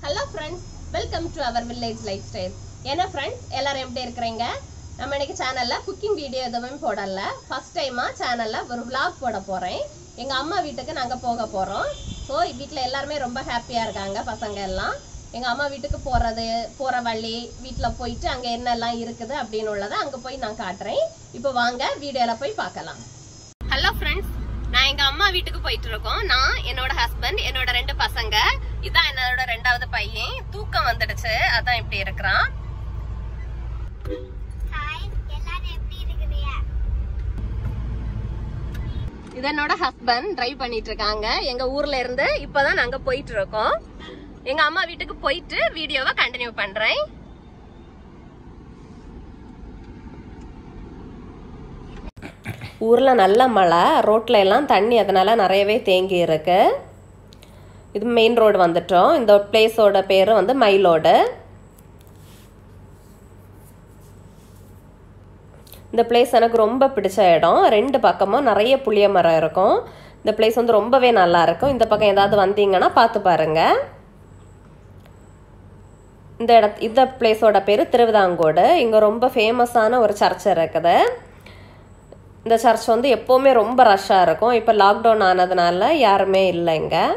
hello friends welcome to our village life style என்ன friends எல்லாரும் எப்படி இருக்கிறீங்க நம்ம இன்னைக்கு சேனல்ல குக்கிங் வீடியோ எதுவும் போடல ஃபர்ஸ்ட் டைமா சேனல்ல ஒரு vlog போட போறேன் எங்க அம்மா வீட்டுக்கு நாங்க போக போறோம் ஸோ வீட்ல எல்லாருமே ரொம்ப ஹாப்பியா இருக்காங்க பசங்க எல்லாம் எங்க அம்மா வீட்டுக்கு போறது போற வழி வீட்ல போயிட்டு அங்க என்னெல்லாம் இருக்குது அப்படின்னு உள்ளதை அங்க போய் நான் காட்டுறேன் இப்போ வாங்க வீடியோல போய் பார்க்கலாம் ஹலோ ஃப்ரெண்ட்ஸ் நான் எங்க அம்மா வீட்டுக்கு போயிட்டு இருக்கோம் நான் என்னோட ஹஸ்பண்ட் என்னோட ரெண்டு பசங்க இதான் என்னோட ரெண்டாவது பையன் தூக்கம் வந்துடுச்சு அதான் இப்படி இருக்கிறான் ஹாய் எல்லாரும் எப்படி இருக்கிறீங்க இது என்னோட ஹஸ்பண்ட் டிரைவ் பண்ணிட்டு இருக்காங்க எங்க ஊர்ல இருந்து இப்பதான் நாங்க போயிட்டு இருக்கோம் எங்க அம்மா வீட்டுக்கு போயிட்டு வீடியோவை கண்டினியூ பண்றேன் ஊரில் நல்ல மழை ரோட்டில் எல்லாம் தண்ணி அதனால நிறையவே தேங்கி இருக்கு இது மெயின் ரோடு வந்துட்டோம் இந்த பிளேஸோட பேர் வந்து மயிலோடு இந்த பிளேஸ் எனக்கு ரொம்ப பிடிச்ச இடம் ரெண்டு பக்கமும் நிறைய புளிய மரம் இருக்கும் இந்த பிளேஸ் வந்து ரொம்பவே நல்லா இருக்கும் இந்த பக்கம் ஏதாவது வந்தீங்கன்னா பார்த்து பாருங்க இந்த இட இந்த பிளேஸோட பேர் திருவிதாங்கோடு இங்கே ரொம்ப ஃபேமஸான ஒரு சர்ச் இருக்குது இந்த சர்ச் வந்து எப்போவுமே ரொம்ப ரஷ்ஷாக இருக்கும் இப்போ லாக்டவுன் ஆனதுனால யாருமே இல்லை இங்கே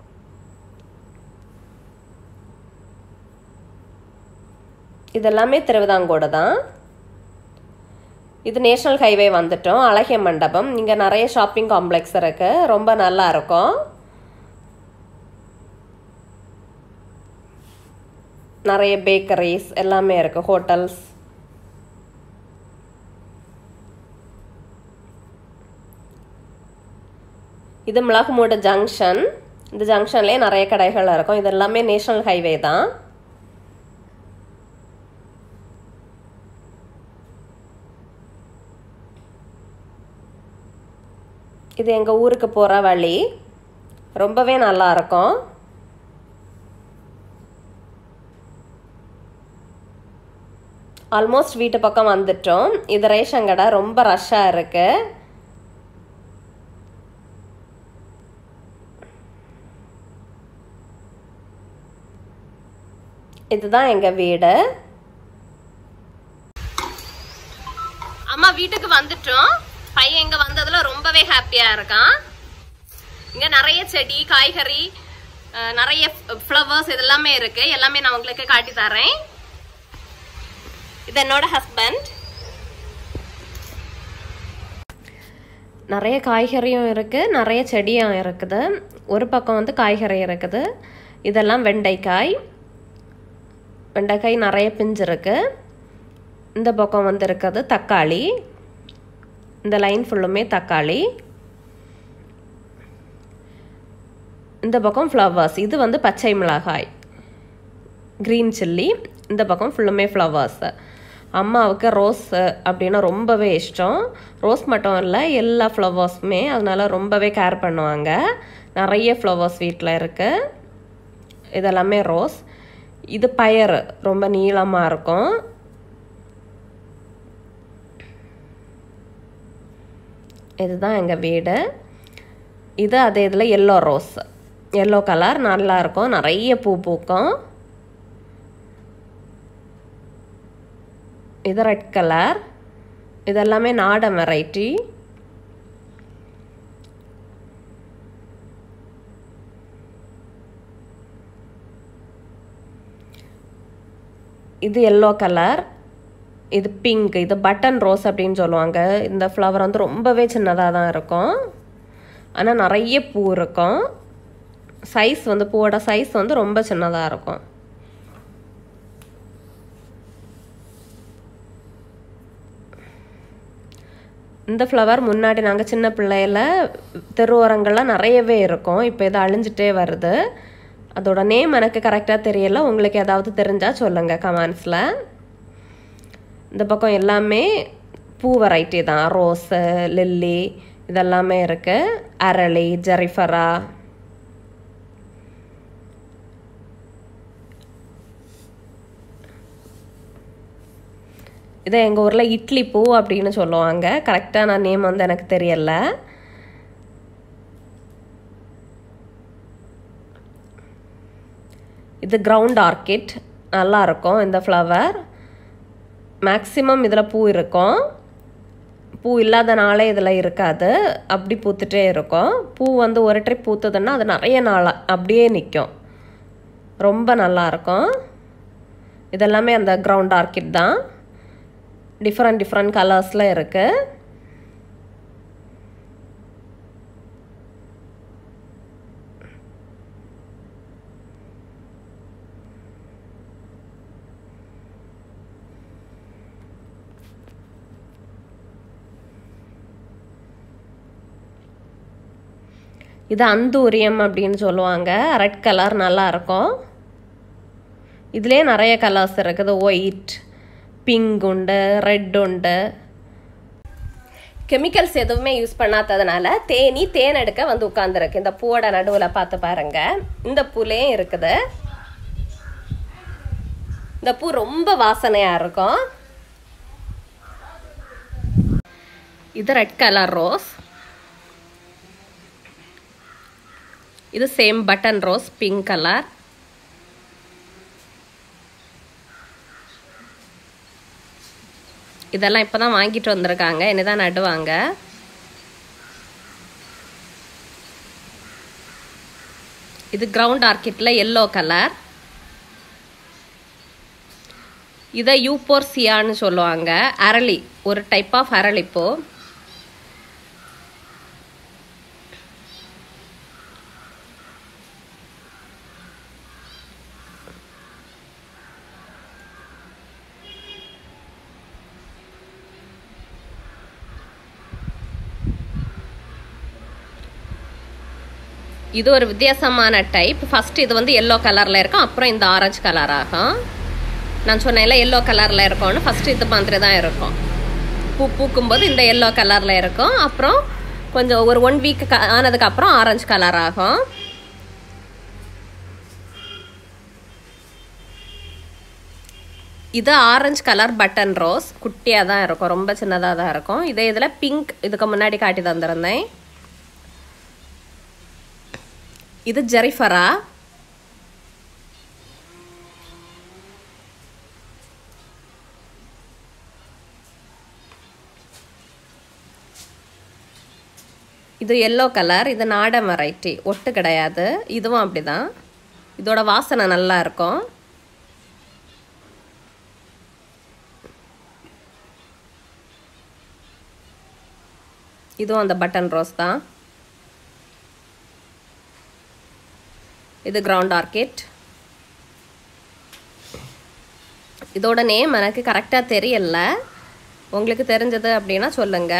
இதெல்லாமே திருவிதாங்கோடு தான் இது நேஷனல் ஹைவே வந்துட்டோம் அழகிய மண்டபம் இங்கே நிறைய ஷாப்பிங் காம்ப்ளெக்ஸ் இருக்கு ரொம்ப நல்லா இருக்கும் நிறைய பேக்கரிஸ் எல்லாமே இருக்கு ஹோட்டல்ஸ் இது மிளகுமூடு ஜங்ஷன் இந்த ஜங்ஷன்லேயே நிறைய கடைகள் இருக்கும் இது எல்லாமே நேஷனல் ஹைவே தான் இது எங்கள் ஊருக்கு போகிற வழி ரொம்பவே நல்லா இருக்கும் ஆல்மோஸ்ட் வீட்டு பக்கம் வந்துட்டோம் இது ரேஷன் கடை ரொம்ப ரஷ்ஷாக இருக்கு இதுதான் எங்க வீடு அம்மா வீட்டுக்கு வந்துட்டோம் பையன் இங்க வந்ததுல ரொம்பவே ஹாப்பியா இருக்கான் இங்க நிறைய செடி காய்கறி அஹ், நிறைய ஃப்ளவர்ஸ் இதெல்லாமே இருக்கு எல்லாமே நான் உங்களுக்கு காட்டி தரேன் இது என்னோட ஹஸ்பண்ட் நிறைய காய்கறியும் இருக்கு நிறைய செடியும் இருக்குது ஒரு பக்கம் வந்து காய்கறி இருக்குது இதெல்லாம் வெண்டைக்காய் வெண்டைக்காய் நிறைய பிஞ்சு இருக்கு இந்த பக்கம் வந்து இருக்கிறது தக்காளி இந்த லைன் ஃபுல்லுமே தக்காளி இந்த பக்கம் ஃப்ளவர்ஸ் இது வந்து பச்சை மிளகாய் க்ரீன் சில்லி இந்த பக்கம் ஃபுல்லுமே ஃப்ளவர்ஸ் அம்மாவுக்கு ரோஸ் அப்படின்னா ரொம்பவே இஷ்டம் ரோஸ் மட்டும் இல்லை எல்லா ஃப்ளவர்ஸுமே அதனால ரொம்பவே கேர் பண்ணுவாங்க நிறைய ஃப்ளவர்ஸ் வீட்டில் இருக்குது இதெல்லாமே ரோஸ் இது பயறு ரொம்ப நீளமாக இருக்கும் இதுதான் எங்கள் வீடு இது அதே இதில் எல்லோ ரோஸ் எல்லோ கலர் நல்லா இருக்கும் நிறைய பூ பூக்கும் இது ரெட் கலர் இதெல்லாமே நாடன் வெரைட்டி இது எல்லோ கலர் இது பிங்க் இது பட்டன் ரோஸ் அப்படின்னு சொல்லுவாங்க இந்த ஃப்ளவர் வந்து ரொம்பவே சின்னதாக தான் இருக்கும் ஆனால் நிறைய பூ இருக்கும் சைஸ் வந்து பூவோட சைஸ் வந்து ரொம்ப சின்னதாக இருக்கும் இந்த ஃப்ளவர் முன்னாடி நாங்கள் சின்ன பிள்ளையில தெருவோரங்கள்லாம் நிறையவே இருக்கும் இப்போ இது அழிஞ்சிட்டே வருது அதோட நேம் எனக்கு கரெக்டாக தெரியல உங்களுக்கு ஏதாவது தெரிஞ்சால் சொல்லுங்கள் கமெண்ட்ஸில் இந்த பக்கம் எல்லாமே பூ வெரைட்டி தான் ரோஸு லில்லி இதெல்லாமே இருக்குது அரளி ஜெரிஃபரா இதை எங்கள் ஊரில் இட்லி பூ அப்படின்னு சொல்லுவாங்க கரெக்டாக நான் நேம் வந்து எனக்கு தெரியல இது கிரவுண்ட் ஆர்கிட் நல்லா இருக்கும் இந்த ஃப்ளவர் மேக்ஸிமம் இதில் பூ இருக்கும் பூ இல்லாத நாளே இதில் இருக்காது அப்படி பூத்துட்டே இருக்கும் பூ வந்து ஒரு ட்ரிப் பூத்துதுன்னா அது நிறைய நாள் அப்படியே நிற்கும் ரொம்ப நல்லா இருக்கும் இதெல்லாமே அந்த கிரவுண்ட் ஆர்கிட் தான் டிஃப்ரெண்ட் டிஃப்ரெண்ட் கலர்ஸில் இருக்குது இது அந்தூரியம் அப்படின்னு சொல்லுவாங்க ரெட் கலர் நல்லா இருக்கும் இதுலேயே நிறைய கலர்ஸ் இருக்குது ஒயிட் பிங்க் உண்டு ரெட் உண்டு கெமிக்கல்ஸ் எதுவுமே யூஸ் பண்ணாததுனால தேனி தேன் எடுக்க வந்து உட்காந்துருக்கு இந்த பூவோட நடுவில் பார்த்து பாருங்க இந்த பூலேயும் இருக்குது இந்த பூ ரொம்ப வாசனையா இருக்கும் இது ரெட் கலர் ரோஸ் இது same button rose pink colour இதெல்லாம் இப்போ தான் வாங்கிட்டு வந்திருக்காங்க இனிதான் நடுவாங்க இது கிரவுண்ட் ஆர்கிட்ல எல்லோ கலர் இதை யூப்போர்சியான்னு சொல்லுவாங்க அரளி ஒரு டைப் ஆஃப் அரளிப்பூ இது ஒரு வித்தியாசமான டைப் ஃபர்ஸ்ட் இது வந்து எல்லோ கலரில் இருக்கும் அப்புறம் இந்த ஆரஞ்சு கலர் ஆகும் நான் சொன்னேன்ல எல்லோ கலரில் இருக்கும்னு ஃபர்ஸ்ட் இது மாதிரி தான் இருக்கும் பூ பூக்கும்போது இந்த எல்லோ கலரில் இருக்கும் அப்புறம் கொஞ்சம் ஒரு ஒன் வீக் ஆனதுக்கு அப்புறம் ஆரஞ்சு கலர் ஆகும் இது ஆரஞ்சு கலர் பட்டன் ரோஸ் குட்டியாக தான் இருக்கும் ரொம்ப சின்னதாக தான் இருக்கும் இதே இதில் பிங்க் இதுக்கு முன்னாடி காட்டி தந்திருந்தேன் இது ஜெரிஃபரா இது எல்லோ கலர் இது நாட வெரைட்டி ஒட்டு கிடையாது இதுவும் அப்படிதான் இதோட வாசனை நல்லா இருக்கும் இதுவும் அந்த பட்டன் ரோஸ் தான் இது கிரவுண்ட் ஆர்கிட் இதோட நேம் எனக்கு கரெக்டாக தெரியல உங்களுக்கு தெரிஞ்சது அப்படின்னா சொல்லுங்க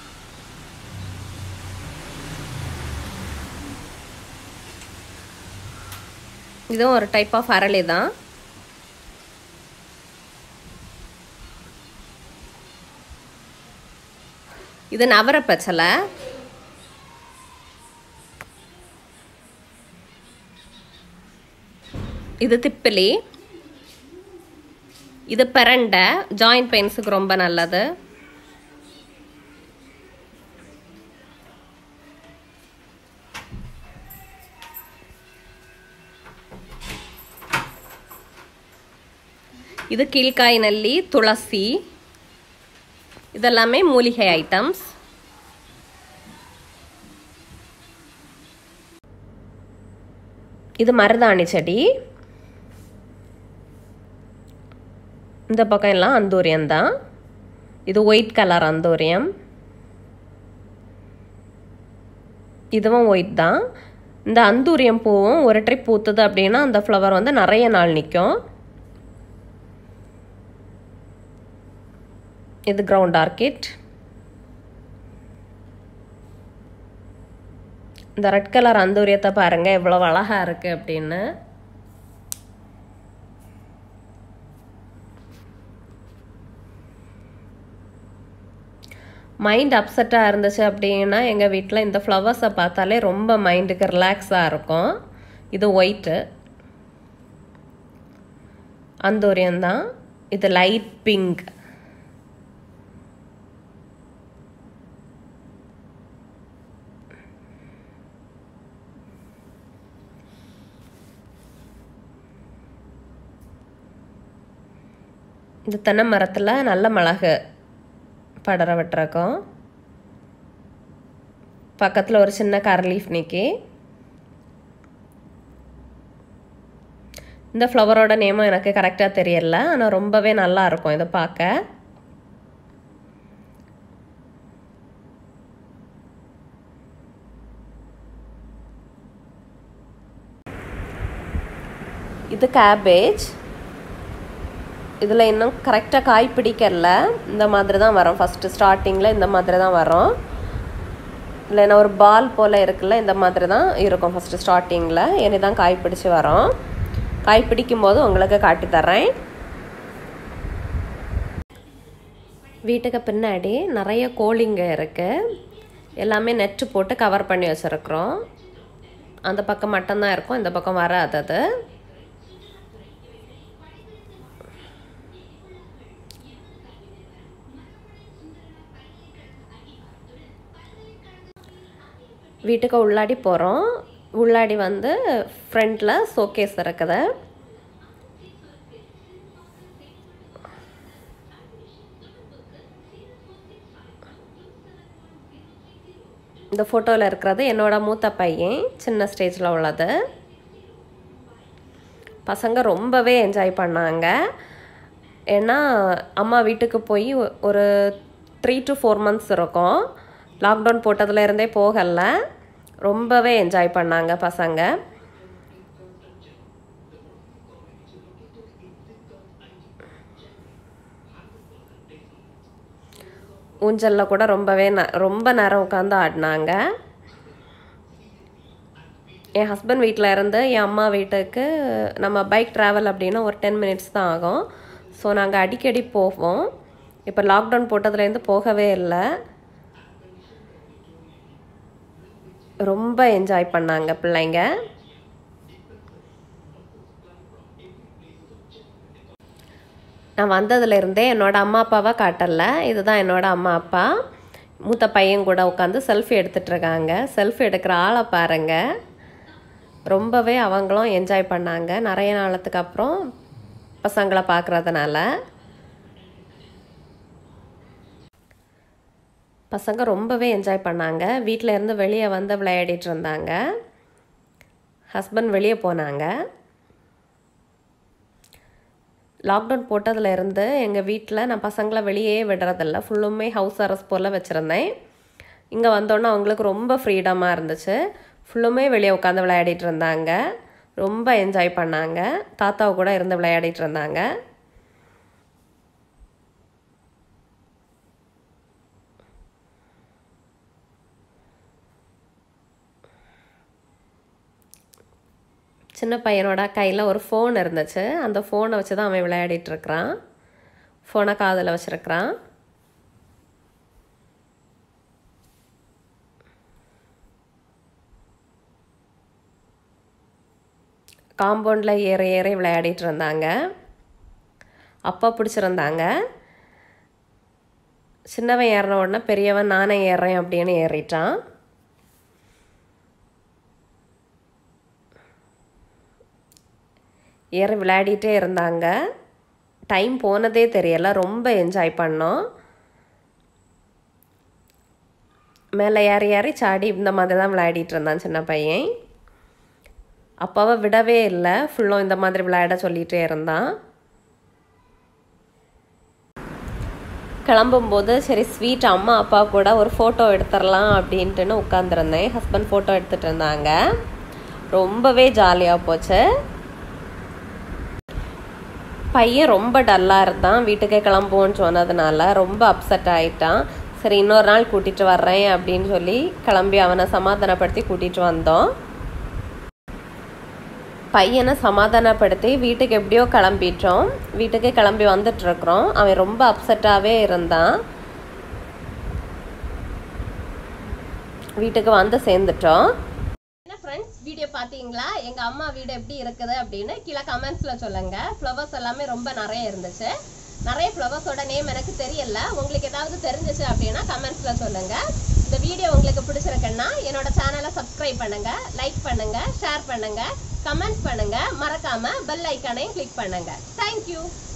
இதுவும் ஒரு டைப் ஆஃப் அரளி தான் இது நவர பச்சலை இது திப்பிலி இது பிரண்டை ஜாயிண்ட் பெயின்ஸுக்கு ரொம்ப நல்லது இது கீழ்காய் நல்லி துளசி இதெல்லாமே மூலிகை ஐட்டம்ஸ் இது மருதாணி செடி இந்த பக்கம் எல்லாம் அந்தூரியம் தான் இது ஒயிட் கலர் அந்தூரியம் இதுவும் ஒயிட் தான் இந்த அந்தூரியம் பூவும் ஒரு ட்ரிப் பூத்துது அப்படின்னா அந்த ஃப்ளவர் வந்து நிறைய நாள் நிற்கும் இது கிரவுண்ட் ஆர்கிட் இந்த ரெட் கலர் அந்தூரியத்தை பாருங்க எவ்வளவு அழகா இருக்கு அப்படின்னு மைண்ட் அப்செட்டாக இருந்துச்சு அப்படின்னா எங்கள் வீட்டில் இந்த ஃப்ளவர்ஸை பார்த்தாலே ரொம்ப மைண்டுக்கு ரிலாக்ஸாக இருக்கும் இது ஒயிட்டு அந்தோரியம் தான் இது லைட் பிங்க் இந்த தென்னை மரத்தில் நல்ல மிளகு படர விட்டுருக்கோம் பக்கத்தில் ஒரு சின்ன கரலீஃப் நிற்கி இந்த ஃப்ளவரோட நேமும் எனக்கு கரெக்டாக தெரியல ஆனால் ரொம்பவே நல்லா இருக்கும் இதை பார்க்க இது கேபேஜ் இதில் இன்னும் கரெக்டாக காய் பிடிக்கல இந்த மாதிரி தான் வரும் ஃபஸ்ட்டு ஸ்டார்டிங்கில் இந்த மாதிரி தான் வரும் இல்லைன்னா ஒரு பால் போல் இருக்குல்ல இந்த மாதிரி தான் இருக்கும் ஃபஸ்ட்டு ஸ்டார்டிங்கில் இனி தான் காய் பிடிச்சி வரும் காய் பிடிக்கும் போது உங்களுக்கு காட்டி தர்றேன் வீட்டுக்கு பின்னாடி நிறைய கோழிங்க இருக்குது எல்லாமே நெட்டு போட்டு கவர் பண்ணி வச்சுருக்குறோம் அந்த பக்கம் மட்டும்தான் இருக்கும் இந்த பக்கம் வராது அது வீட்டுக்கு உள்ளாடி போகிறோம் உள்ளாடி வந்து ஃப்ரண்ட்டில் ஷோகேஸ் இருக்குது இந்த ஃபோட்டோவில் இருக்கிறது என்னோட மூத்த பையன் சின்ன ஸ்டேஜில் உள்ளது பசங்க ரொம்பவே என்ஜாய் பண்ணாங்க ஏன்னா அம்மா வீட்டுக்கு போய் ஒரு த்ரீ டு ஃபோர் மந்த்ஸ் இருக்கும் லாக்டவுன் போட்டதுலேருந்தே போகல ரொம்பவே என்ஜாய் பண்ணாங்க பசங்க ஊஞ்சலில் கூட ரொம்பவே ந ரொம்ப நேரம் உட்காந்து ஆடினாங்க என் ஹஸ்பண்ட் வீட்டில் இருந்து என் அம்மா வீட்டுக்கு நம்ம பைக் ட்ராவல் அப்படின்னா ஒரு டென் மினிட்ஸ் தான் ஆகும் ஸோ நாங்கள் அடிக்கடி போவோம் இப்போ லாக்டவுன் போட்டதுலேருந்து போகவே இல்லை ரொம்ப என்ஜாய் பண்ணாங்க பிள்ளைங்க நான் வந்ததுலேருந்தே என்னோட அம்மா அப்பாவை காட்டல இதுதான் என்னோட அம்மா அப்பா மூத்த பையன் கூட உட்காந்து செல்ஃபி எடுத்துட்டு இருக்காங்க செல்ஃபி எடுக்கிற ஆளை பாருங்க ரொம்பவே அவங்களும் என்ஜாய் பண்ணாங்க நிறைய நாளத்துக்கு அப்புறம் பசங்களை பார்க்குறதுனால பசங்க ரொம்பவே என்ஜாய் பண்ணாங்க வீட்டில் இருந்து வெளியே வந்து விளையாடிட்டு இருந்தாங்க ஹஸ்பண்ட் வெளியே போனாங்க லாக்டவுன் போட்டதுல இருந்து எங்கள் வீட்டில் நான் பசங்களை வெளியே விடுறதில்ல ஃபுல்லுமே ஹவுஸ் அரெஸ்ட் போல் வச்சுருந்தேன் இங்கே வந்தோன்னே அவங்களுக்கு ரொம்ப ஃப்ரீடமாக இருந்துச்சு ஃபுல்லுமே வெளியே உட்காந்து விளையாடிட்டு இருந்தாங்க ரொம்ப என்ஜாய் பண்ணாங்க தாத்தாவை கூட இருந்து விளையாடிட்டு இருந்தாங்க சின்ன பையனோட கையில் ஒரு ஃபோன் இருந்துச்சு அந்த ஃபோனை வச்சு தான் அவன் விளையாடிட்டு இருக்கிறான் ஃபோனை காதில் வச்சுருக்கிறான் காம்பவுண்டில் ஏற ஏறி விளையாடிட்டு இருந்தாங்க அப்பா பிடிச்சிருந்தாங்க சின்னவன் ஏறின உடனே பெரியவன் நானே ஏறுறேன் அப்படின்னு ஏறிட்டான் ஏறி விளையாடிட்டே இருந்தாங்க டைம் போனதே தெரியல ரொம்ப என்ஜாய் பண்ணோம் மேலே ஏறி ஏறி சாடி இந்த மாதிரி தான் விளையாடிட்டு இருந்தான் சின்ன பையன் அப்பாவை விடவே இல்லை ஃபுல்லும் இந்த மாதிரி விளையாட சொல்லிகிட்டே இருந்தான் கிளம்பும்போது சரி ஸ்வீட் அம்மா அப்பா கூட ஒரு ஃபோட்டோ எடுத்துடலாம் அப்படின்ட்டுன்னு உட்காந்துருந்தேன் ஹஸ்பண்ட் ஃபோட்டோ எடுத்துகிட்டு இருந்தாங்க ரொம்பவே ஜாலியாக போச்சு பையன் ரொம்ப டல்லாக இருந்தான் வீட்டுக்கே கிளம்புவோன்னு சொன்னதுனால ரொம்ப அப்செட் ஆகிட்டான் சரி இன்னொரு நாள் கூட்டிகிட்டு வர்றேன் அப்படின்னு சொல்லி கிளம்பி அவனை சமாதானப்படுத்தி கூட்டிகிட்டு வந்தோம் பையனை சமாதானப்படுத்தி வீட்டுக்கு எப்படியோ கிளம்பிட்டோம் வீட்டுக்கு கிளம்பி வந்துட்டுருக்குறோம் அவன் ரொம்ப அப்செட்டாகவே இருந்தான் வீட்டுக்கு வந்து சேர்ந்துட்டோம் என்ன ஃப்ரெண்ட்ஸ் வீடியோ பார்த்தீங்களா எங்கள் அம்மா வீடு எப்படி இருக்குது அப்படின்னு கீழே கமெண்ட்ஸில் சொல்லுங்க ஃப்ளவர்ஸ் எல்லாமே ரொம்ப நிறைய இருந்துச்சு நிறைய ஃப்ளவர்ஸோட நேம் எனக்கு தெரியல உங்களுக்கு ஏதாவது தெரிஞ்சிச்சு அப்படின்னா கமெண்ட்ஸில் சொல்லுங்க இந்த வீடியோ உங்களுக்கு பிடிச்சிருக்குன்னா என்னோட சேனலை சப்ஸ்கிரைப் பண்ணுங்க லைக் பண்ணுங்க ஷேர் பண்ணுங்க கமெண்ட் பண்ணுங்க மறக்காம பெல் ஐக்கானையும் கிளிக் பண்ணுங்க தேங்க்யூ